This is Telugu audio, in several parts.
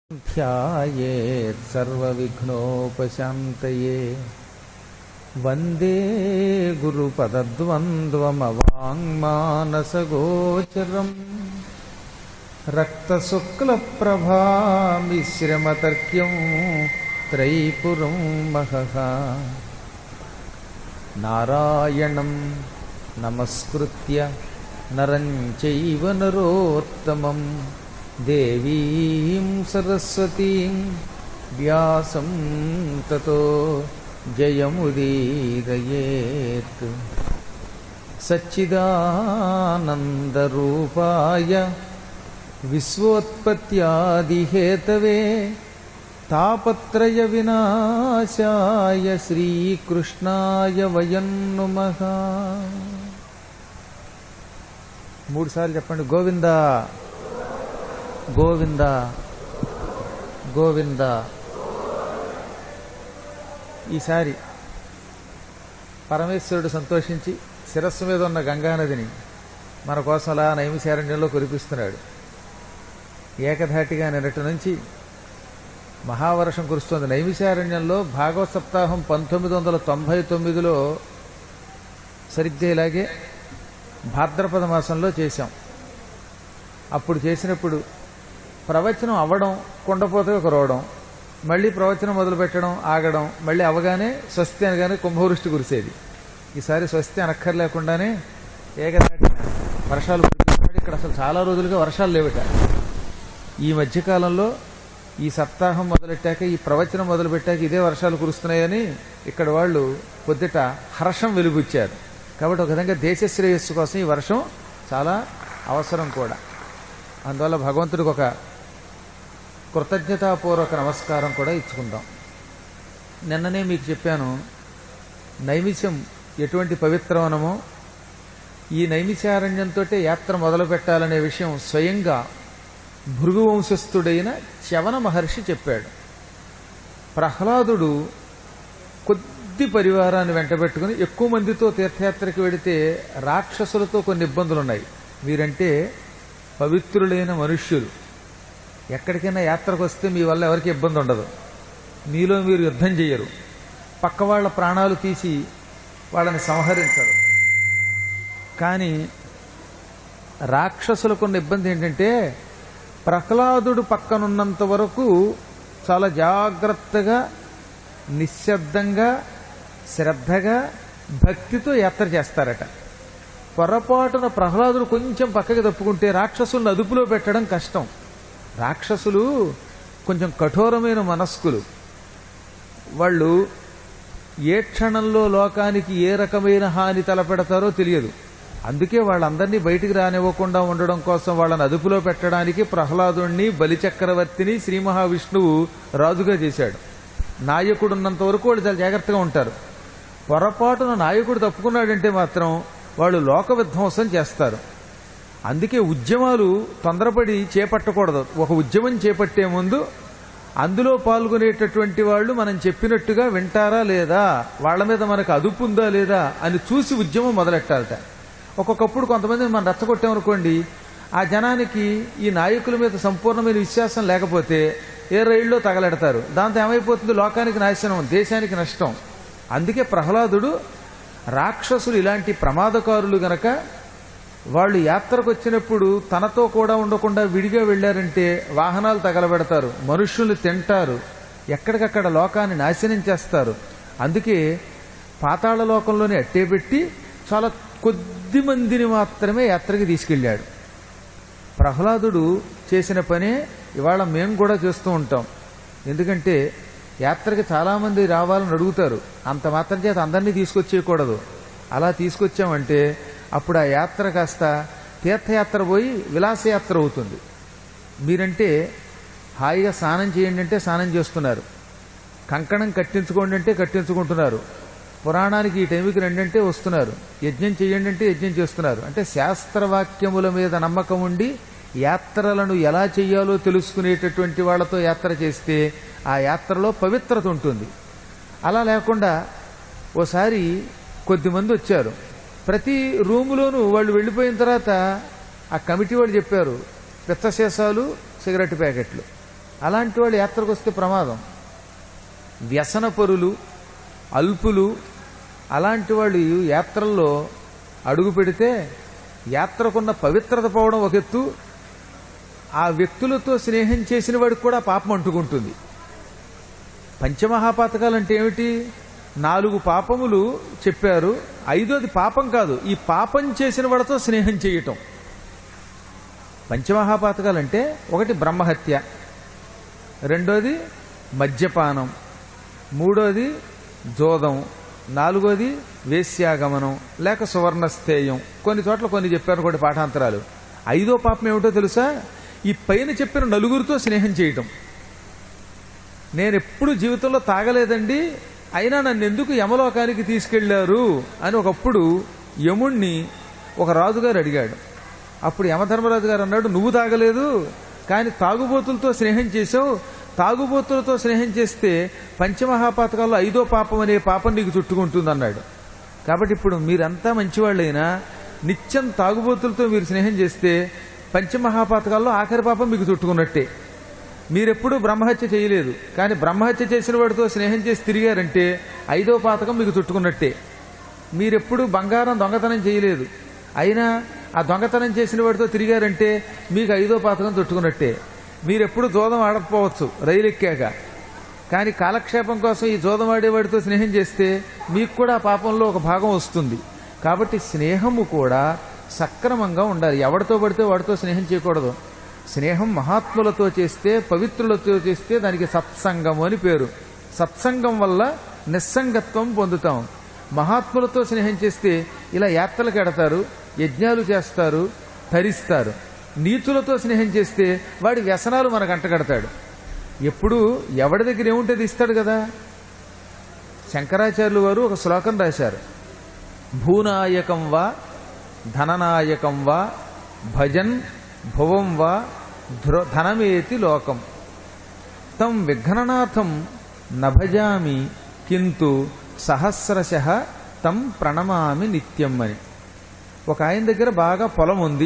ध्यायेत् सर्वविघ्नोपशान्तये वन्दे गुरुपदद्वन्द्वमवाङ्मानसगोचरम् रक्तशुक्लप्रभामिश्रमतर्क्यं त्रैपुरं महः नारायणं नमस्कृत्य नरं चैव नरोत्तमं देवीं सरस्वतीं व्यासं ततो जयमुदीरयेत् सच्चिदानन्दरूपाय विश्वोत्पत्त्यादिहेतवे तापत्रयविनाशाय శ్రీకృష్ణాయ వయం నుమః మూడు సార్లు చెప్పండి గోవింద గోవింద గోవింద ఈసారి పరమేశ్వరుడు సంతోషించి శిరస్సు మీద ఉన్న గంగానదిని మన కోసం అలా నైమిశారణ్యంలో కురిపిస్తున్నాడు ఏకధాటిగా నిన్నటి నుంచి మహావర్షం కురుస్తోంది నైమిశారణ్యంలో భాగవత సప్తాహం పంతొమ్మిది వందల తొంభై తొమ్మిదిలో సరిగ్గా ఇలాగే భాద్రపద మాసంలో చేశాం అప్పుడు చేసినప్పుడు ప్రవచనం అవ్వడం కుండపోతగా కురవడం మళ్ళీ ప్రవచనం మొదలు పెట్టడం ఆగడం మళ్ళీ అవగానే స్వస్తి అనగానే కుంభవృష్టి కురిసేది ఈసారి స్వస్తి అనక్కర్లేకుండానే ఏకదాటిన వర్షాలు కురిపిస్తున్నాడు ఇక్కడ అసలు చాలా రోజులుగా వర్షాలు లేవట ఈ మధ్యకాలంలో ఈ సప్తాహం మొదలెట్టాక ఈ ప్రవచనం మొదలుపెట్టాక ఇదే వర్షాలు కురుస్తున్నాయని ఇక్కడ వాళ్ళు పొద్దుట హర్షం వెలుగుచ్చారు కాబట్టి ఒక విధంగా దేశ శ్రేయస్సు కోసం ఈ వర్షం చాలా అవసరం కూడా అందువల్ల భగవంతుడికి ఒక కృతజ్ఞతాపూర్వక నమస్కారం కూడా ఇచ్చుకుందాం నిన్ననే మీకు చెప్పాను నైమిషం ఎటువంటి పవిత్రవనమో ఈ నైమిషారణ్యంతో యాత్ర మొదలు పెట్టాలనే విషయం స్వయంగా భృగువంశస్థుడైన చవన మహర్షి చెప్పాడు ప్రహ్లాదుడు కొద్ది పరివారాన్ని వెంటబెట్టుకుని ఎక్కువ మందితో తీర్థయాత్రకి వెడితే రాక్షసులతో కొన్ని ఇబ్బందులు ఉన్నాయి వీరంటే పవిత్రులైన మనుష్యులు ఎక్కడికైనా యాత్రకు వస్తే మీ వల్ల ఎవరికి ఇబ్బంది ఉండదు మీలో మీరు యుద్ధం చేయరు పక్క వాళ్ళ ప్రాణాలు తీసి వాళ్ళని సంహరించరు కానీ రాక్షసులకున్న ఇబ్బంది ఏంటంటే ప్రహ్లాదుడు పక్కనున్నంత వరకు చాలా జాగ్రత్తగా నిశ్శబ్దంగా శ్రద్ధగా భక్తితో యాత్ర చేస్తారట పొరపాటున ప్రహ్లాదుడు కొంచెం పక్కకి తప్పుకుంటే రాక్షసులను అదుపులో పెట్టడం కష్టం రాక్షసులు కొంచెం కఠోరమైన మనస్కులు వాళ్ళు ఏ క్షణంలో లోకానికి ఏ రకమైన హాని తలపెడతారో తెలియదు అందుకే వాళ్ళందరినీ బయటికి రానివ్వకుండా ఉండడం కోసం వాళ్ళని అదుపులో పెట్టడానికి ప్రహ్లాదుణ్ణి బలిచక్రవర్తిని శ్రీ మహావిష్ణువు రాజుగా చేశాడు నాయకుడు ఉన్నంత వరకు వాళ్ళు చాలా జాగ్రత్తగా ఉంటారు పొరపాటున నాయకుడు తప్పుకున్నాడంటే మాత్రం వాళ్ళు లోక విధ్వంసం చేస్తారు అందుకే ఉద్యమాలు తొందరపడి చేపట్టకూడదు ఒక ఉద్యమం చేపట్టే ముందు అందులో పాల్గొనేటటువంటి వాళ్ళు మనం చెప్పినట్టుగా వింటారా లేదా వాళ్ళ మీద మనకు అదుపు ఉందా లేదా అని చూసి ఉద్యమం మొదలెట్టాలట ఒక్కొక్కప్పుడు కొంతమంది మనం రెచ్చగొట్టామనుకోండి ఆ జనానికి ఈ నాయకుల మీద సంపూర్ణమైన విశ్వాసం లేకపోతే ఏ రైల్లో తగలెడతారు దాంతో ఏమైపోతుంది లోకానికి నాశనం దేశానికి నష్టం అందుకే ప్రహ్లాదుడు రాక్షసులు ఇలాంటి ప్రమాదకారులు గనక వాళ్ళు యాత్రకు వచ్చినప్పుడు తనతో కూడా ఉండకుండా విడిగా వెళ్ళారంటే వాహనాలు తగలబెడతారు మనుష్యుల్ని తింటారు ఎక్కడికక్కడ లోకాన్ని నాశనం చేస్తారు అందుకే పాతాళ లోకంలోనే అట్టే పెట్టి చాలా కొద్ది మందిని మాత్రమే యాత్రకి తీసుకెళ్ళాడు ప్రహ్లాదుడు చేసిన పనే ఇవాళ మేము కూడా చేస్తూ ఉంటాం ఎందుకంటే యాత్రకి చాలామంది రావాలని అడుగుతారు అంత మాత్రం చేత అందరినీ తీసుకొచ్చేయకూడదు అలా తీసుకొచ్చామంటే అప్పుడు ఆ యాత్ర కాస్త తీర్థయాత్ర పోయి విలాసయాత్ర అవుతుంది మీరంటే హాయిగా స్నానం చేయండి అంటే స్నానం చేస్తున్నారు కంకణం కట్టించుకోండి అంటే కట్టించుకుంటున్నారు పురాణానికి ఈ టైంకి రెండంటే వస్తున్నారు యజ్ఞం చేయండి అంటే యజ్ఞం చేస్తున్నారు అంటే శాస్త్రవాక్యముల మీద నమ్మకం ఉండి యాత్రలను ఎలా చేయాలో తెలుసుకునేటటువంటి వాళ్ళతో యాత్ర చేస్తే ఆ యాత్రలో పవిత్రత ఉంటుంది అలా లేకుండా ఓసారి కొద్దిమంది వచ్చారు ప్రతి రూములోనూ వాళ్ళు వెళ్ళిపోయిన తర్వాత ఆ కమిటీ వాళ్ళు చెప్పారు పిత్తశేషాలు సిగరెట్ ప్యాకెట్లు అలాంటి వాళ్ళు యాత్రకు వస్తే ప్రమాదం వ్యసనపరులు అల్పులు అలాంటి వాళ్ళు యాత్రల్లో అడుగు పెడితే యాత్రకున్న పవిత్రత పోవడం ఒక ఎత్తు ఆ వ్యక్తులతో స్నేహం చేసిన వాడికి కూడా పాపం అంటుకుంటుంది పంచమహాపాతకాలు అంటే ఏమిటి నాలుగు పాపములు చెప్పారు ఐదోది పాపం కాదు ఈ పాపం చేసిన వాడితో స్నేహం చేయటం పంచమహాపాతకాలు అంటే ఒకటి బ్రహ్మహత్య రెండోది మద్యపానం మూడోది జోదం నాలుగోది వేశ్యాగమనం లేక సువర్ణస్థేయం కొన్ని చోట్ల కొన్ని చెప్పారు కొన్ని పాఠాంతరాలు ఐదో పాపం ఏమిటో తెలుసా ఈ పైన చెప్పిన నలుగురితో స్నేహం చేయటం నేను ఎప్పుడు జీవితంలో తాగలేదండి అయినా నన్ను ఎందుకు యమలోకానికి తీసుకెళ్లారు అని ఒకప్పుడు యముణ్ణి ఒక రాజుగారు అడిగాడు అప్పుడు యమధర్మరాజు గారు అన్నాడు నువ్వు తాగలేదు కానీ తాగుబోతులతో స్నేహం చేసావు తాగుబోతులతో స్నేహం చేస్తే పంచమహాపాతకాల్లో ఐదో పాపం అనే పాపం నీకు చుట్టుకుంటుంది అన్నాడు కాబట్టి ఇప్పుడు మీరంతా మంచివాళ్ళైనా నిత్యం తాగుబోతులతో మీరు స్నేహం చేస్తే పంచమహాపాతకాల్లో ఆఖరి పాపం మీకు చుట్టుకున్నట్టే మీరెప్పుడూ బ్రహ్మహత్య చేయలేదు కానీ బ్రహ్మహత్య చేసిన వాడితో స్నేహం చేసి తిరిగారంటే ఐదో పాతకం మీకు చుట్టుకున్నట్టే మీరెప్పుడు బంగారం దొంగతనం చేయలేదు అయినా ఆ దొంగతనం చేసిన వాడితో తిరిగారంటే మీకు ఐదో పాతకం చుట్టుకున్నట్టే మీరెప్పుడు జోదం ఆడకపోవచ్చు రైలు ఎక్కాక కానీ కాలక్షేపం కోసం ఈ జోదం ఆడేవాడితో స్నేహం చేస్తే మీకు కూడా ఆ పాపంలో ఒక భాగం వస్తుంది కాబట్టి స్నేహము కూడా సక్రమంగా ఉండాలి ఎవరితో పడితే వాడితో స్నేహం చేయకూడదు స్నేహం మహాత్ములతో చేస్తే పవిత్రులతో చేస్తే దానికి సత్సంగము అని పేరు సత్సంగం వల్ల నిస్సంగత్వం పొందుతాం మహాత్ములతో స్నేహం చేస్తే ఇలా యాత్రలకు ఎడతారు యజ్ఞాలు చేస్తారు తరిస్తారు నీచులతో స్నేహం చేస్తే వాడి వ్యసనాలు మనకు అంటగడతాడు ఎప్పుడు ఎవడి దగ్గర ఏముంటుంది ఇస్తాడు కదా శంకరాచార్యులు వారు ఒక శ్లోకం రాశారు భూనాయకం వా ధననాయకం వా భజన్ భువం వా ధ్రు ధనమేతి లోకం తం విఘ్ననాథం నభజామి కింటు సహస్రశ తం ప్రణమామి నిత్యం అని ఒక ఆయన దగ్గర బాగా పొలం ఉంది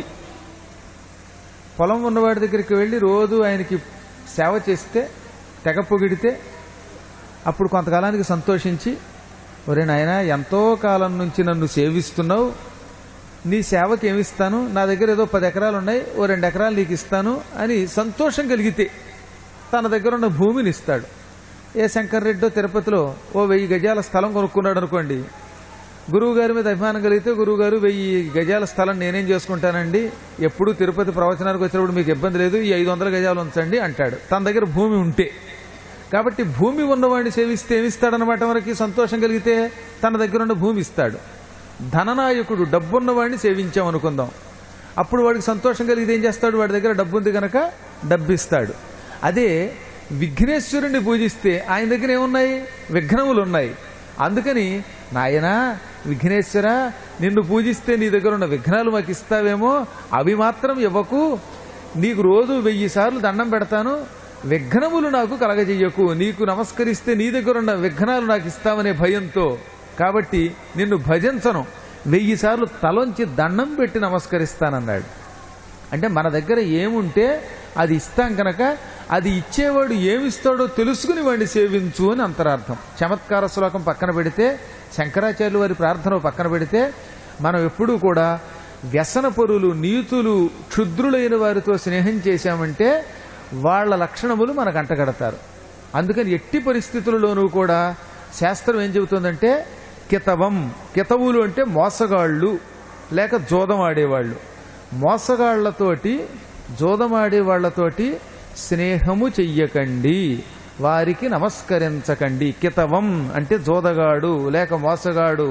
పొలం ఉన్నవాడి దగ్గరికి వెళ్ళి రోజు ఆయనకి సేవ చేస్తే తెగ పొగిడితే అప్పుడు కొంతకాలానికి సంతోషించి ఒరే నాయన ఎంతో కాలం నుంచి నన్ను సేవిస్తున్నావు నీ సేవకి ఏమిస్తాను నా దగ్గర ఏదో పది ఎకరాలు ఉన్నాయి ఓ రెండు ఎకరాలు నీకు ఇస్తాను అని సంతోషం కలిగితే తన దగ్గర ఉన్న భూమిని ఇస్తాడు ఏ శంకర్ రెడ్డో తిరుపతిలో ఓ వెయ్యి గజాల స్థలం కొనుక్కున్నాడు అనుకోండి గురువు గారి మీద అభిమానం కలిగితే గురువు గారు వెయ్యి గజాల స్థలం నేనేం చేసుకుంటానండి ఎప్పుడు తిరుపతి ప్రవచనానికి వచ్చినప్పుడు మీకు ఇబ్బంది లేదు ఈ ఐదు వందల గజాలు ఉంచండి అంటాడు తన దగ్గర భూమి ఉంటే కాబట్టి భూమి ఉన్నవాడిని సేవిస్తే ఏమిస్తాడనమాట మనకి సంతోషం కలిగితే తన దగ్గర ఉన్న భూమి ఇస్తాడు ధననాయకుడు డబ్బున్నవాడిని సేవించామనుకుందాం అప్పుడు వాడికి సంతోషం కలిగితే ఏం చేస్తాడు వాడి దగ్గర డబ్బు ఉంది కనుక డబ్బిస్తాడు అదే విఘ్నేశ్వరుణ్ణి పూజిస్తే ఆయన దగ్గర ఏమున్నాయి విఘ్నములు ఉన్నాయి అందుకని నాయనా విఘ్నేశ్వర నిన్ను పూజిస్తే నీ దగ్గర ఉన్న విఘ్నాలు మాకు ఇస్తావేమో అవి మాత్రం ఇవ్వకు నీకు రోజు వెయ్యి సార్లు దండం పెడతాను విఘ్నములు నాకు కలగజెయ్యకు నీకు నమస్కరిస్తే నీ దగ్గర ఉన్న విఘ్నాలు నాకు ఇస్తావనే భయంతో కాబట్టి నిన్ను భజించను వెయ్యి సార్లు తలొంచి దండం పెట్టి నమస్కరిస్తానన్నాడు అంటే మన దగ్గర ఏముంటే అది ఇస్తాం కనుక అది ఇచ్చేవాడు ఏమిస్తాడో తెలుసుకుని వాడిని సేవించు అని అంతరార్థం చమత్కార శ్లోకం పక్కన పెడితే శంకరాచార్యులు వారి ప్రార్థన పక్కన పెడితే మనం ఎప్పుడూ కూడా వ్యసన పరులు నీతులు క్షుద్రులైన వారితో స్నేహం చేశామంటే వాళ్ళ లక్షణములు మనకు అంటగడతారు అందుకని ఎట్టి పరిస్థితులలోనూ కూడా శాస్త్రం ఏం చెబుతుందంటే కితవం కితవులు అంటే మోసగాళ్ళు లేక జోదం ఆడేవాళ్ళు మోసగాళ్లతోటి జోదమాడే వాళ్లతోటి స్నేహము చెయ్యకండి వారికి నమస్కరించకండి కితవం అంటే జోదగాడు లేక మోసగాడు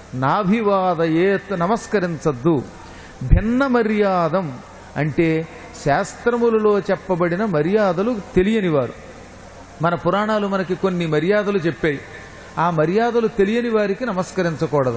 నాభివాదయేత్ నమస్కరించద్దు భిన్న మర్యాదం అంటే శాస్త్రములలో చెప్పబడిన మర్యాదలు తెలియనివారు మన పురాణాలు మనకి కొన్ని మర్యాదలు చెప్పాయి ఆ మర్యాదలు తెలియని వారికి నమస్కరించకూడదు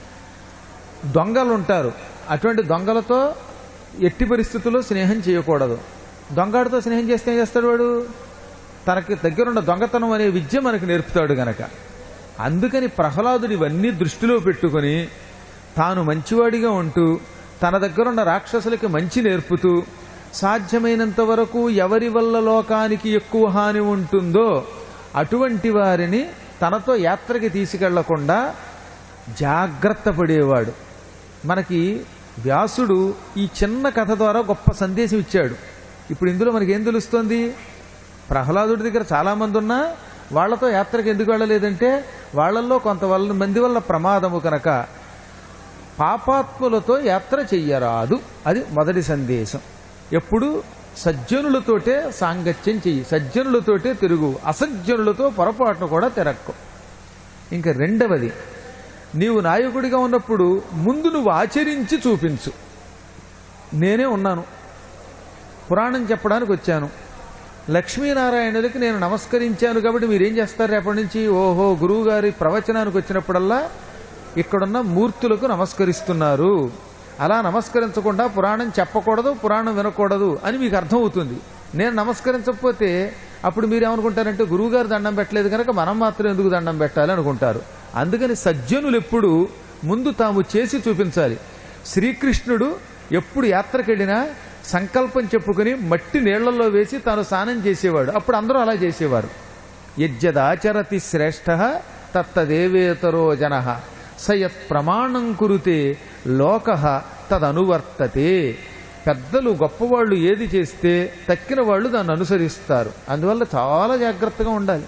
దొంగలు ఉంటారు అటువంటి దొంగలతో ఎట్టి పరిస్థితుల్లో స్నేహం చేయకూడదు దొంగడితో స్నేహం చేస్తే ఏం చేస్తాడు వాడు తనకి దగ్గరున్న దొంగతనం అనే విద్య మనకు నేర్పుతాడు గనక అందుకని ప్రహ్లాదుడు ఇవన్నీ దృష్టిలో పెట్టుకొని తాను మంచివాడిగా ఉంటూ తన దగ్గరున్న రాక్షసులకి మంచి నేర్పుతూ సాధ్యమైనంత వరకు ఎవరి వల్ల లోకానికి ఎక్కువ హాని ఉంటుందో అటువంటి వారిని తనతో యాత్రకి తీసుకెళ్లకుండా జాగ్రత్త పడేవాడు మనకి వ్యాసుడు ఈ చిన్న కథ ద్వారా గొప్ప సందేశం ఇచ్చాడు ఇప్పుడు ఇందులో మనకి ఏం తెలుస్తోంది ప్రహ్లాదుడి దగ్గర చాలా మంది ఉన్నా వాళ్లతో యాత్రకు ఎందుకు వెళ్ళలేదంటే వాళ్ళల్లో కొంత వల్ల మంది వల్ల ప్రమాదము కనుక పాపాత్ములతో యాత్ర చెయ్యరాదు అది మొదటి సందేశం ఎప్పుడు సజ్జనులతోటే సాంగత్యం చెయ్యి సజ్జనులతోటే తిరుగు అసజ్జనులతో పొరపాటును కూడా తిరక్కు ఇంకా రెండవది నీవు నాయకుడిగా ఉన్నప్పుడు ముందు నువ్వు ఆచరించి చూపించు నేనే ఉన్నాను పురాణం చెప్పడానికి వచ్చాను లక్ష్మీనారాయణులకి నేను నమస్కరించాను కాబట్టి మీరేం చేస్తారు రేపటి నుంచి ఓహో గురువు గారి ప్రవచనానికి వచ్చినప్పుడల్లా ఇక్కడున్న మూర్తులకు నమస్కరిస్తున్నారు అలా నమస్కరించకుండా పురాణం చెప్పకూడదు పురాణం వినకూడదు అని మీకు అర్థమవుతుంది నేను నమస్కరించకపోతే అప్పుడు మీరేమనుకుంటారంటే గురువుగారు దండం పెట్టలేదు కనుక మనం మాత్రం ఎందుకు దండం పెట్టాలి అనుకుంటారు అందుకని సజ్జనులు ఎప్పుడు ముందు తాము చేసి చూపించాలి శ్రీకృష్ణుడు ఎప్పుడు యాత్రకెళ్ళినా సంకల్పం చెప్పుకుని మట్టి నీళ్లలో వేసి తాను స్నానం చేసేవాడు అప్పుడు అందరూ అలా చేసేవారు యజ్జదాచరతి శ్రేష్ఠ తత్తదేవేతరో జన సయత్ ప్రమాణం కురుతే లోక తదనువర్తతే పెద్దలు గొప్పవాళ్ళు ఏది చేస్తే తక్కిన వాళ్ళు దాన్ని అనుసరిస్తారు అందువల్ల చాలా జాగ్రత్తగా ఉండాలి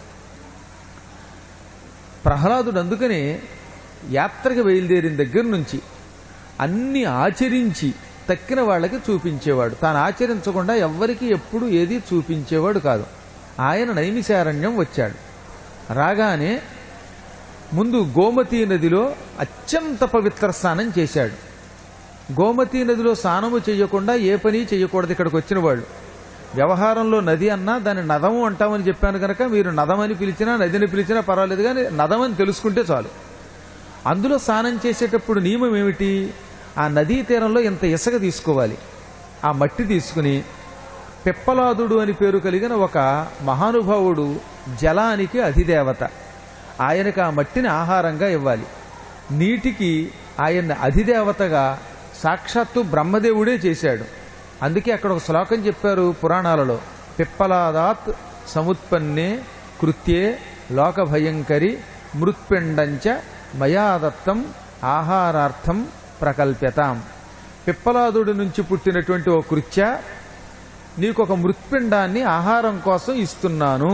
ప్రహ్లాదుడు అందుకనే యాత్రకు బయలుదేరిన దగ్గర నుంచి అన్ని ఆచరించి తక్కిన వాళ్ళకి చూపించేవాడు తాను ఆచరించకుండా ఎవ్వరికీ ఎప్పుడు ఏది చూపించేవాడు కాదు ఆయన నైమిశారణ్యం వచ్చాడు రాగానే ముందు గోమతీ నదిలో అత్యంత పవిత్ర స్నానం చేశాడు గోమతీ నదిలో స్నానము చేయకుండా ఏ పని చేయకూడదు ఇక్కడికి వచ్చిన వాళ్ళు వ్యవహారంలో నది అన్నా దాన్ని నదము అంటామని చెప్పాను కనుక మీరు నదమని పిలిచినా నదిని పిలిచినా పర్వాలేదు కానీ నదమని తెలుసుకుంటే చాలు అందులో స్నానం చేసేటప్పుడు నియమం ఏమిటి ఆ నదీ తీరంలో ఇంత ఇసుక తీసుకోవాలి ఆ మట్టి తీసుకుని పిప్పలాదుడు అని పేరు కలిగిన ఒక మహానుభావుడు జలానికి అధిదేవత ఆయనకు ఆ మట్టిని ఆహారంగా ఇవ్వాలి నీటికి ఆయన అధిదేవతగా సాక్షాత్తు బ్రహ్మదేవుడే చేశాడు అందుకే అక్కడ ఒక శ్లోకం చెప్పారు పురాణాలలో పిప్పలాదాత్ సముత్పన్నే కృత్యే లోకభయంకరి మృత్పిండంచ మయాదత్తం ఆహారార్థం ప్రకల్ప్యతాం పిప్పలాదుడి నుంచి పుట్టినటువంటి ఓ కృత్య నీకు ఒక మృత్పిండాన్ని ఆహారం కోసం ఇస్తున్నాను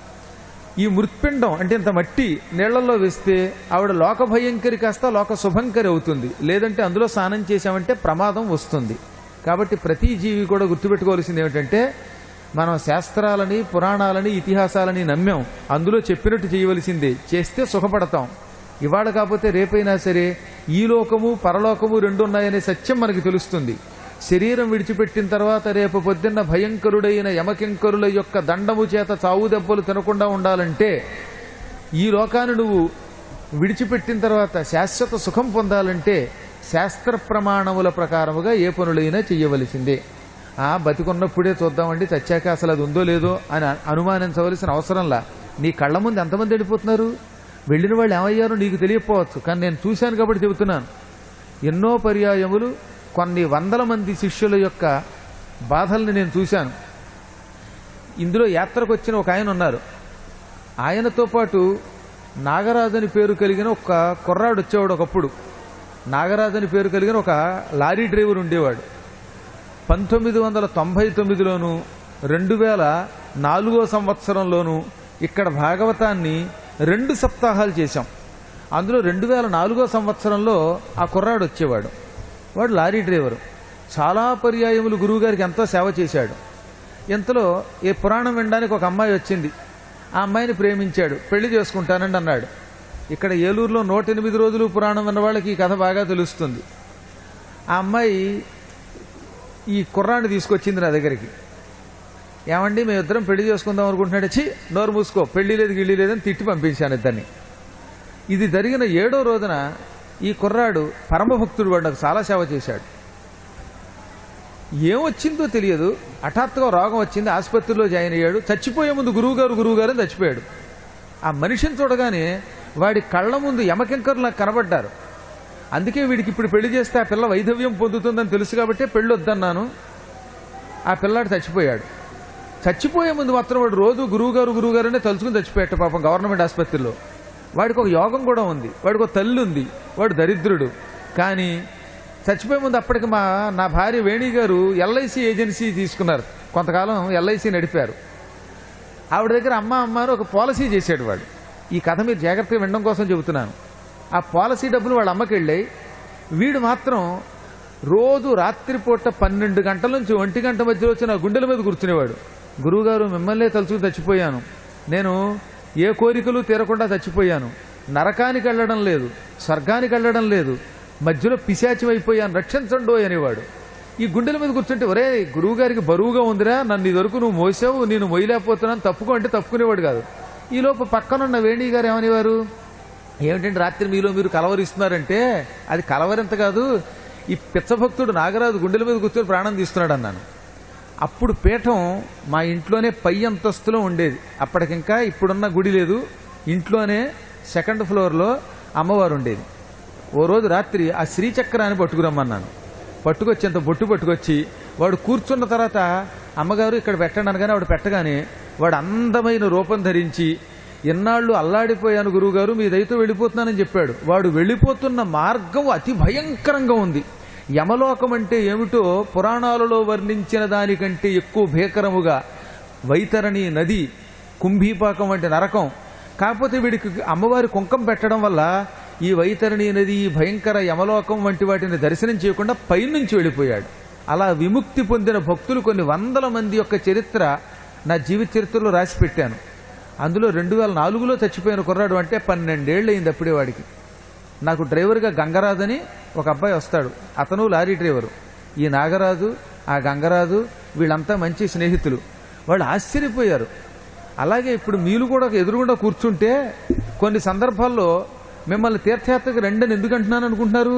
ఈ మృత్పిండం అంటే ఇంత మట్టి నీళ్లలో వేస్తే ఆవిడ లోక భయంకరి కాస్త లోక శుభంకరి అవుతుంది లేదంటే అందులో స్నానం చేశామంటే ప్రమాదం వస్తుంది కాబట్టి ప్రతి జీవి కూడా గుర్తుపెట్టుకోవాల్సింది ఏమిటంటే మనం శాస్త్రాలని పురాణాలని ఇతిహాసాలని నమ్మాం అందులో చెప్పినట్టు చేయవలసిందే చేస్తే సుఖపడతాం ఇవాళ కాకపోతే రేపైనా సరే ఈ లోకము పరలోకము రెండు ఉన్నాయనే సత్యం మనకి తెలుస్తుంది శరీరం విడిచిపెట్టిన తర్వాత రేపు పొద్దున్న భయంకరుడైన యమకింకరుల యొక్క దండము చేత చావు దెబ్బలు తినకుండా ఉండాలంటే ఈ లోకాన్ని నువ్వు విడిచిపెట్టిన తర్వాత శాశ్వత సుఖం పొందాలంటే శాస్త్ర ప్రమాణముల ప్రకారముగా ఏ పనులైనా చెయ్యవలసిందే ఆ బతికున్నప్పుడే చూద్దామండి చచ్చాక అసలు అది ఉందో లేదో అని అనుమానించవలసిన అవసరంలా నీ కళ్ళ ముందు ఎంతమంది వెళ్ళిపోతున్నారు వెళ్ళిన వాళ్ళు ఏమయ్యారో నీకు తెలియకపోవచ్చు కానీ నేను చూశాను కాబట్టి చెబుతున్నాను ఎన్నో పర్యాయములు కొన్ని వందల మంది శిష్యుల యొక్క బాధల్ని నేను చూశాను ఇందులో యాత్రకు వచ్చిన ఒక ఆయన ఉన్నారు ఆయనతో పాటు నాగరాజు అని పేరు కలిగిన ఒక కుర్రాడు వచ్చేవాడు ఒకప్పుడు నాగరాజు అని పేరు కలిగిన ఒక లారీ డ్రైవర్ ఉండేవాడు పంతొమ్మిది వందల తొంభై తొమ్మిదిలోను రెండు వేల నాలుగో సంవత్సరంలోను ఇక్కడ భాగవతాన్ని రెండు సప్తాహాలు చేశాం అందులో రెండు వేల నాలుగో సంవత్సరంలో ఆ కుర్రాడు వచ్చేవాడు వాడు లారీ డ్రైవరు చాలా పర్యాయములు గురువుగారికి ఎంతో సేవ చేశాడు ఇంతలో ఈ పురాణం వినడానికి ఒక అమ్మాయి వచ్చింది ఆ అమ్మాయిని ప్రేమించాడు పెళ్లి చేసుకుంటానండి అన్నాడు ఇక్కడ ఏలూరులో నూట ఎనిమిది రోజులు పురాణం విన్న వాళ్ళకి ఈ కథ బాగా తెలుస్తుంది ఆ అమ్మాయి ఈ కుర్రాన్ని తీసుకొచ్చింది నా దగ్గరికి ఏమండి మేము ఇద్దరం పెళ్లి చేసుకుందాం అనుకుంటున్నాడు చి నోరు మూసుకో పెళ్లి లేదు గిళ్ళి లేదని తిట్టి పంపించాను ఇద్దరిని ఇది జరిగిన ఏడో రోజున ఈ కుర్రాడు పరమభక్తుడు వాడు నాకు చాలా సేవ చేశాడు ఏమొచ్చిందో తెలియదు హఠాత్తుగా రోగం వచ్చింది ఆసుపత్రిలో జాయిన్ అయ్యాడు చచ్చిపోయే ముందు గురువుగారు గురువుగారు అని చచ్చిపోయాడు ఆ మనిషిని చూడగానే వాడి కళ్ళ ముందు యమకింకర్లు నాకు కనబడ్డారు అందుకే వీడికి ఇప్పుడు పెళ్లి చేస్తే ఆ పిల్ల వైధవ్యం పొందుతుందని తెలుసు కాబట్టి పెళ్లి వద్దన్నాను ఆ పిల్లాడు చచ్చిపోయాడు చచ్చిపోయే ముందు మాత్రం వాడు రోజు గురువుగారు గురువుగారు అనే తలుచుకుని చచ్చిపోయాట పాపం గవర్నమెంట్ ఆసుపత్రిలో వాడికి ఒక యోగం కూడా ఉంది వాడికి ఒక తల్లి ఉంది వాడు దరిద్రుడు కానీ చచ్చిపోయే ముందు అప్పటికి మా నా భార్య వేణి గారు ఎల్ఐసి ఏజెన్సీ తీసుకున్నారు కొంతకాలం ఎల్ఐసి నడిపారు ఆవిడ దగ్గర అమ్మ అమ్మ అని ఒక పాలసీ చేసాడు వాడు ఈ కథ మీరు జాగ్రత్తగా వినడం కోసం చెబుతున్నాను ఆ పాలసీ డబ్బులు వాళ్ళ అమ్మకి వెళ్ళాయి వీడు మాత్రం రోజు రాత్రిపూట పన్నెండు గంటల నుంచి ఒంటి గంట మధ్యలో వచ్చి నా గుండెల మీద కూర్చునేవాడు గురువుగారు మిమ్మల్నే తలుచుకు చచ్చిపోయాను నేను ఏ కోరికలు తీరకుండా చచ్చిపోయాను నరకానికి వెళ్ళడం లేదు స్వర్గానికి వెళ్ళడం లేదు మధ్యలో పిశాచం అయిపోయాను రక్షించండో అనేవాడు ఈ గుండెల మీద కూర్చుంటే ఒరే గురువు గారికి బరువుగా ఉందిరా నన్ను ఇది వరకు నువ్వు మోసావు నేను మొయ్యలేకపోతున్నాను తప్పుకో అంటే తప్పుకునేవాడు కాదు ఈ లోపు పక్కనున్న వేణి గారు ఏమనేవారు ఏమిటంటే రాత్రి మీలో మీరు కలవరిస్తున్నారంటే అది కలవరింత కాదు ఈ పిచ్చభక్తుడు నాగరాజు గుండెల మీద కూర్చొని ప్రాణం తీస్తున్నాడు అన్నాను అప్పుడు పీఠం మా ఇంట్లోనే పై అంతస్తులో ఉండేది అప్పటికింకా ఇప్పుడున్న గుడి లేదు ఇంట్లోనే సెకండ్ ఫ్లోర్లో అమ్మవారు ఉండేది ఓ రోజు రాత్రి ఆ శ్రీచక్రాన్ని పట్టుకురమ్మన్నాను పట్టుకొచ్చేంత బొట్టు పట్టుకొచ్చి వాడు కూర్చున్న తర్వాత అమ్మగారు ఇక్కడ పెట్టండి అనగానే వాడు పెట్టగానే వాడు అందమైన రూపం ధరించి ఎన్నాళ్ళు అల్లాడిపోయాను గురువుగారు మీ దయతో వెళ్ళిపోతున్నానని చెప్పాడు వాడు వెళ్ళిపోతున్న మార్గం అతి భయంకరంగా ఉంది యమలోకం అంటే ఏమిటో పురాణాలలో వర్ణించిన దానికంటే ఎక్కువ భీకరముగా వైతరణి నది కుంభీపాకం వంటి నరకం కాకపోతే వీడికి అమ్మవారి కుంకం పెట్టడం వల్ల ఈ వైతరణి నది ఈ భయంకర యమలోకం వంటి వాటిని దర్శనం చేయకుండా పైనుంచి వెళ్ళిపోయాడు అలా విముక్తి పొందిన భక్తులు కొన్ని వందల మంది యొక్క చరిత్ర నా జీవిత చరిత్రలో రాసి పెట్టాను అందులో రెండు వేల నాలుగులో చచ్చిపోయిన కుర్రాడు అంటే పన్నెండేళ్ళు అయింది అప్పుడే వాడికి నాకు డ్రైవర్గా గంగరాజు అని ఒక అబ్బాయి వస్తాడు అతను లారీ డ్రైవరు ఈ నాగరాజు ఆ గంగరాజు వీళ్ళంతా మంచి స్నేహితులు వాళ్ళు ఆశ్చర్యపోయారు అలాగే ఇప్పుడు మీరు కూడా ఎదురుగుండా కూర్చుంటే కొన్ని సందర్భాల్లో మిమ్మల్ని తీర్థయాత్రకు రెండని ఎందుకు అంటున్నాను అనుకుంటున్నారు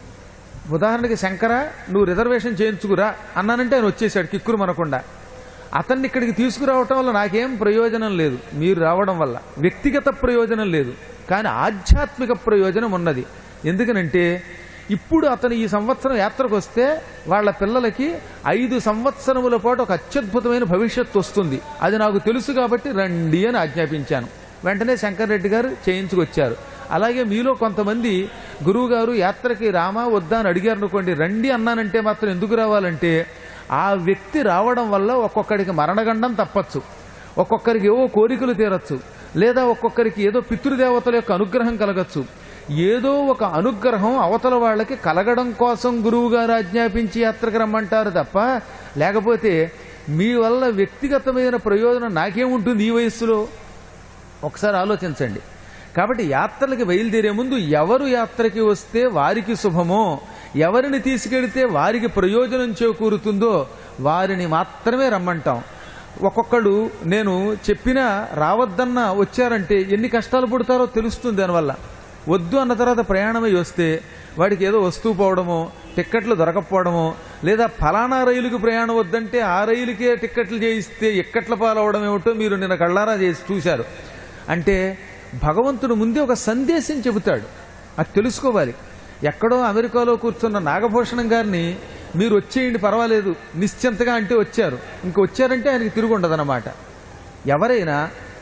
ఉదాహరణకి శంకర నువ్వు రిజర్వేషన్ చేయించుకురా అన్నానంటే ఆయన వచ్చేసాడు కిక్కురు మనకుండా అతన్ని ఇక్కడికి తీసుకురావటం వల్ల నాకేం ప్రయోజనం లేదు మీరు రావడం వల్ల వ్యక్తిగత ప్రయోజనం లేదు కానీ ఆధ్యాత్మిక ప్రయోజనం ఉన్నది ఎందుకనంటే ఇప్పుడు అతను ఈ సంవత్సరం యాత్రకు వస్తే వాళ్ళ పిల్లలకి ఐదు సంవత్సరముల పాటు ఒక అత్యద్భుతమైన భవిష్యత్తు వస్తుంది అది నాకు తెలుసు కాబట్టి రండి అని ఆజ్ఞాపించాను వెంటనే శంకర్ రెడ్డి గారు చేయించుకొచ్చారు అలాగే మీలో కొంతమంది గురువు గారు యాత్రకి రామా వద్దా అని అడిగారు అనుకోండి రండి అన్నానంటే మాత్రం ఎందుకు రావాలంటే ఆ వ్యక్తి రావడం వల్ల ఒక్కొక్కడికి మరణగండం తప్పచ్చు ఒక్కొక్కరికి ఏవో కోరికలు తీరచ్చు లేదా ఒక్కొక్కరికి ఏదో పితృదేవతల యొక్క అనుగ్రహం కలగచ్చు ఏదో ఒక అనుగ్రహం అవతల వాళ్ళకి కలగడం కోసం గురువు గారు ఆజ్ఞాపించి యాత్రకు రమ్మంటారు తప్ప లేకపోతే మీ వల్ల వ్యక్తిగతమైన ప్రయోజనం నాకేముంటుంది ఈ వయస్సులో ఒకసారి ఆలోచించండి కాబట్టి యాత్రలకి బయలుదేరే ముందు ఎవరు యాత్రకి వస్తే వారికి శుభమో ఎవరిని తీసుకెడితే వారికి ప్రయోజనం చేకూరుతుందో వారిని మాత్రమే రమ్మంటాం ఒక్కొక్కడు నేను చెప్పినా రావద్దన్నా వచ్చారంటే ఎన్ని కష్టాలు పడతారో తెలుస్తుంది దానివల్ల వద్దు అన్న తర్వాత ప్రయాణమై వస్తే వాడికి ఏదో వస్తువు పోవడమో టిక్కెట్లు దొరకపోవడమో లేదా ఫలానా రైలుకి ప్రయాణం వద్దంటే ఆ రైలుకే టిక్కెట్లు చేయిస్తే ఎక్కట్ల పాలవడం ఏమిటో మీరు నిన్న కళ్ళారా చేసి చూశారు అంటే భగవంతుడు ముందే ఒక సందేశం చెబుతాడు అది తెలుసుకోవాలి ఎక్కడో అమెరికాలో కూర్చున్న నాగభూషణం గారిని మీరు వచ్చేయండి పర్వాలేదు నిశ్చింతగా అంటే వచ్చారు ఇంక వచ్చారంటే ఆయనకి తిరుగు ఉండదన్నమాట ఎవరైనా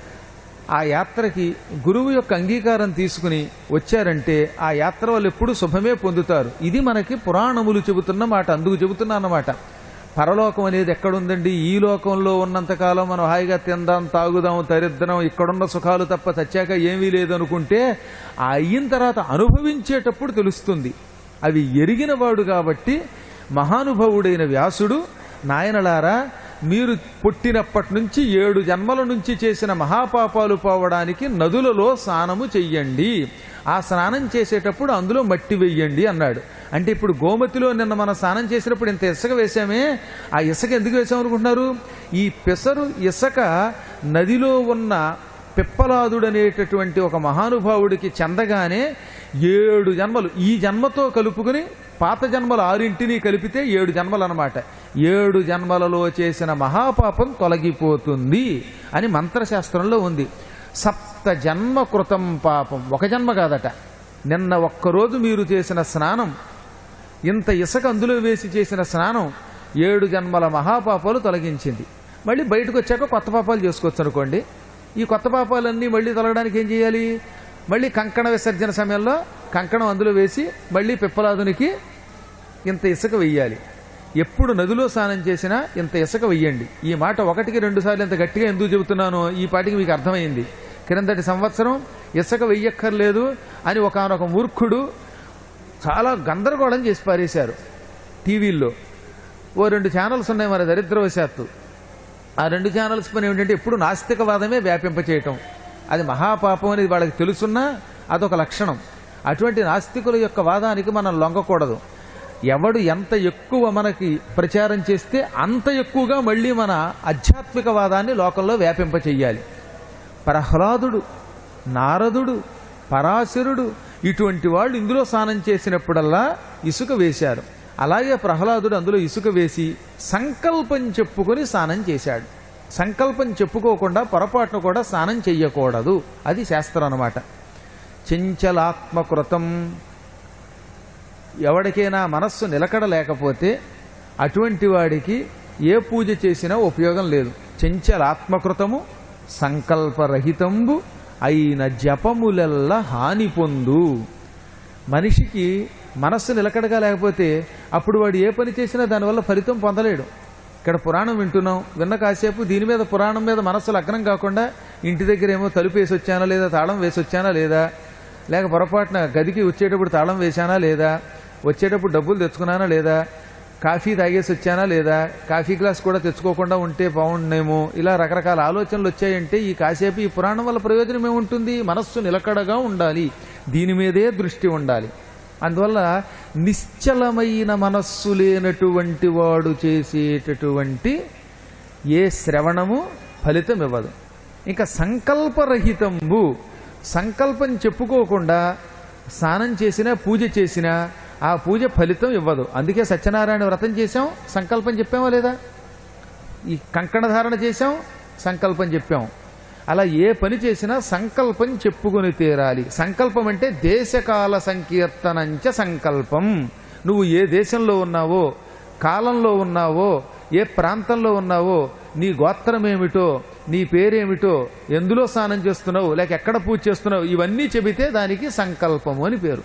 ఆ యాత్రకి గురువు యొక్క అంగీకారం తీసుకుని వచ్చారంటే ఆ యాత్ర వాళ్ళు ఎప్పుడు శుభమే పొందుతారు ఇది మనకి పురాణములు చెబుతున్న మాట అందుకు చెబుతున్నా అన్నమాట పరలోకం అనేది ఎక్కడుందండి ఈ లోకంలో ఉన్నంతకాలం మనం హాయిగా తిందాం తాగుదాం తరిద్దాం ఇక్కడున్న సుఖాలు తప్ప చచ్చాక ఏమీ లేదనుకుంటే ఆ అయిన తర్వాత అనుభవించేటప్పుడు తెలుస్తుంది అవి ఎరిగినవాడు కాబట్టి మహానుభావుడైన వ్యాసుడు నాయనలారా మీరు పుట్టినప్పటి నుంచి ఏడు జన్మల నుంచి చేసిన మహాపాపాలు పోవడానికి నదులలో స్నానము చెయ్యండి ఆ స్నానం చేసేటప్పుడు అందులో మట్టి వెయ్యండి అన్నాడు అంటే ఇప్పుడు గోమతిలో నిన్న మనం స్నానం చేసినప్పుడు ఇంత ఇసుక వేసామే ఆ ఇసుక ఎందుకు వేసామనుకుంటున్నారు ఈ పెసరు ఇసుక నదిలో ఉన్న పిప్పలాదుడు అనేటటువంటి ఒక మహానుభావుడికి చెందగానే ఏడు జన్మలు ఈ జన్మతో కలుపుకుని పాత జన్మలు ఆరింటిని కలిపితే ఏడు జన్మలు అన్నమాట ఏడు జన్మలలో చేసిన మహాపాపం తొలగిపోతుంది అని మంత్రశాస్త్రంలో ఉంది సప్త జన్మ కృతం పాపం ఒక జన్మ కాదట నిన్న ఒక్కరోజు మీరు చేసిన స్నానం ఇంత ఇసుక అందులో వేసి చేసిన స్నానం ఏడు జన్మల మహాపాపాలు తొలగించింది మళ్ళీ బయటకు వచ్చాక కొత్త పాపాలు చేసుకోవచ్చు అనుకోండి ఈ కొత్త పాపాలన్నీ మళ్ళీ తొలగడానికి ఏం చేయాలి మళ్ళీ కంకణ విసర్జన సమయంలో కంకణం అందులో వేసి మళ్ళీ పిప్పలాదునికి ఇంత ఇసుక వెయ్యాలి ఎప్పుడు నదిలో స్నానం చేసినా ఇంత ఇసుక వెయ్యండి ఈ మాట ఒకటికి రెండు సార్లు ఇంత గట్టిగా ఎందుకు చెబుతున్నానో ఈ పాటికి మీకు అర్థమైంది క్రిందటి సంవత్సరం ఇసుక వెయ్యక్కర్లేదు అని ఒకనొక మూర్ఖుడు చాలా గందరగోళం చేసి పారేశారు టీవీల్లో ఓ రెండు ఛానల్స్ ఉన్నాయి మరి దరిద్రవశాత్తు ఆ రెండు ఛానల్స్ పని ఏమిటంటే ఎప్పుడు నాస్తికవాదమే వ్యాపింపచేయటం అది మహాపాపం అనేది వాళ్ళకి తెలుసున్నా అదొక లక్షణం అటువంటి నాస్తికుల యొక్క వాదానికి మనం లొంగకూడదు ఎవడు ఎంత ఎక్కువ మనకి ప్రచారం చేస్తే అంత ఎక్కువగా మళ్ళీ మన ఆధ్యాత్మికవాదాన్ని లోకంలో వ్యాపింపచేయాలి ప్రహ్లాదుడు నారదుడు పరాశరుడు ఇటువంటి వాళ్ళు ఇందులో స్నానం చేసినప్పుడల్లా ఇసుక వేశారు అలాగే ప్రహ్లాదుడు అందులో ఇసుక వేసి సంకల్పం చెప్పుకొని స్నానం చేశాడు సంకల్పం చెప్పుకోకుండా పొరపాటును కూడా స్నానం చెయ్యకూడదు అది శాస్త్రం అన్నమాట చెంచలాత్మకృతం ఎవరికైనా మనస్సు నిలకడ లేకపోతే అటువంటి వాడికి ఏ పూజ చేసినా ఉపయోగం లేదు చెంచలాత్మకృతము సంకల్పరహితంబు అయిన జపములెల్ల హాని పొందు మనిషికి మనస్సు నిలకడగా లేకపోతే అప్పుడు వాడు ఏ పని చేసినా దానివల్ల ఫలితం పొందలేడు ఇక్కడ పురాణం వింటున్నాం విన్న కాసేపు దీని మీద పురాణం మీద మనస్సు లగ్నం కాకుండా ఇంటి దగ్గర ఏమో తలుపు వేసి వచ్చానా లేదా తాళం వేసి వచ్చానా లేదా లేక పొరపాటున గదికి వచ్చేటప్పుడు తాళం వేశానా లేదా వచ్చేటప్పుడు డబ్బులు తెచ్చుకున్నానా లేదా కాఫీ తాగేసి వచ్చానా లేదా కాఫీ గ్లాస్ కూడా తెచ్చుకోకుండా ఉంటే బాగుండేమో ఇలా రకరకాల ఆలోచనలు వచ్చాయంటే ఈ కాసేపు ఈ పురాణం వల్ల ప్రయోజనం ఏముంటుంది మనస్సు నిలకడగా ఉండాలి దీని మీదే దృష్టి ఉండాలి అందువల్ల నిశ్చలమైన మనస్సు లేనటువంటి వాడు చేసేటటువంటి ఏ శ్రవణము ఫలితం ఇవ్వదు ఇంకా సంకల్పరహితంబు సంకల్పం చెప్పుకోకుండా స్నానం చేసినా పూజ చేసినా ఆ పూజ ఫలితం ఇవ్వదు అందుకే సత్యనారాయణ వ్రతం చేశాం సంకల్పం చెప్పామా లేదా ఈ కంకణ ధారణ చేశాం సంకల్పం చెప్పాం అలా ఏ పని చేసినా సంకల్పం చెప్పుకొని తీరాలి సంకల్పం అంటే దేశకాల సంకీర్తనంచ సంకల్పం నువ్వు ఏ దేశంలో ఉన్నావో కాలంలో ఉన్నావో ఏ ప్రాంతంలో ఉన్నావో నీ గోత్రం ఏమిటో నీ పేరేమిటో ఎందులో స్నానం చేస్తున్నావు లేక ఎక్కడ పూజ చేస్తున్నావు ఇవన్నీ చెబితే దానికి సంకల్పము అని పేరు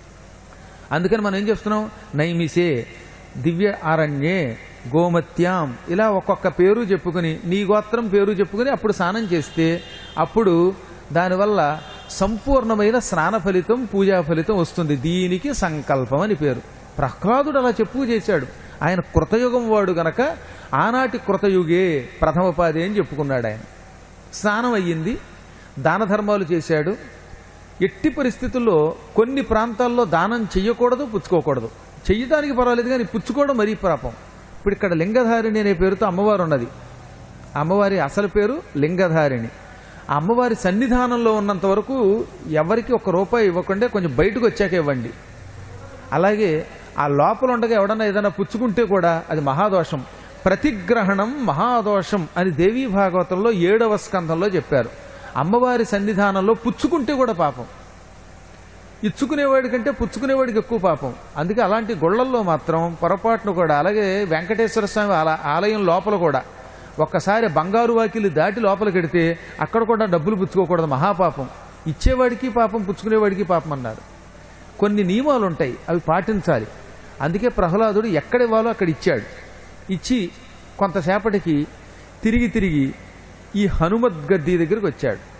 అందుకని మనం ఏం చేస్తున్నాం నైమిసే దివ్య అరణ్యే గోమత్యాం ఇలా ఒక్కొక్క పేరు చెప్పుకుని నీ గోత్రం పేరు చెప్పుకుని అప్పుడు స్నానం చేస్తే అప్పుడు దానివల్ల సంపూర్ణమైన స్నాన ఫలితం పూజా ఫలితం వస్తుంది దీనికి సంకల్పం అని పేరు ప్రహ్లాదుడు అలా చెప్పు చేశాడు ఆయన కృతయుగం వాడు గనక ఆనాటి కృతయుగే ప్రథమపాది అని చెప్పుకున్నాడు ఆయన స్నానం అయ్యింది దాన ధర్మాలు చేశాడు ఎట్టి పరిస్థితుల్లో కొన్ని ప్రాంతాల్లో దానం చెయ్యకూడదు పుచ్చుకోకూడదు చెయ్యడానికి పర్వాలేదు కానీ పుచ్చుకోవడం మరీ పాపం ఇప్పుడు ఇక్కడ లింగధారిణి అనే పేరుతో అమ్మవారు ఉన్నది అమ్మవారి అసలు పేరు లింగధారిణి ఆ అమ్మవారి సన్నిధానంలో ఉన్నంత వరకు ఎవరికి ఒక రూపాయి ఇవ్వకుండా కొంచెం బయటకు వచ్చాక ఇవ్వండి అలాగే ఆ లోపల ఉండగా ఎవడన్నా ఏదైనా పుచ్చుకుంటే కూడా అది మహాదోషం ప్రతిగ్రహణం మహాదోషం అని దేవీ భాగవతంలో ఏడవ స్కంధంలో చెప్పారు అమ్మవారి సన్నిధానంలో పుచ్చుకుంటే కూడా పాపం ఇచ్చుకునేవాడి కంటే పుచ్చుకునేవాడికి ఎక్కువ పాపం అందుకే అలాంటి గుళ్ళల్లో మాత్రం పొరపాటును కూడా అలాగే వెంకటేశ్వర స్వామి ఆల- ఆలయం లోపల కూడా ఒక్కసారి బంగారు వాకిలి దాటి లోపలికి వెడితే అక్కడ కూడా డబ్బులు పుచ్చుకోకూడదు మహాపాపం ఇచ్చేవాడికి పాపం పుచ్చుకునేవాడికి పాపం అన్నారు కొన్ని నియమాలు ఉంటాయి అవి పాటించాలి అందుకే ప్రహ్లాదుడు ఎక్కడ ఇవ్వాలో అక్కడ ఇచ్చాడు ఇచ్చి కొంతసేపటికి తిరిగి తిరిగి ఈ హనుమద్ గద్దీ దగ్గరికి వచ్చాడు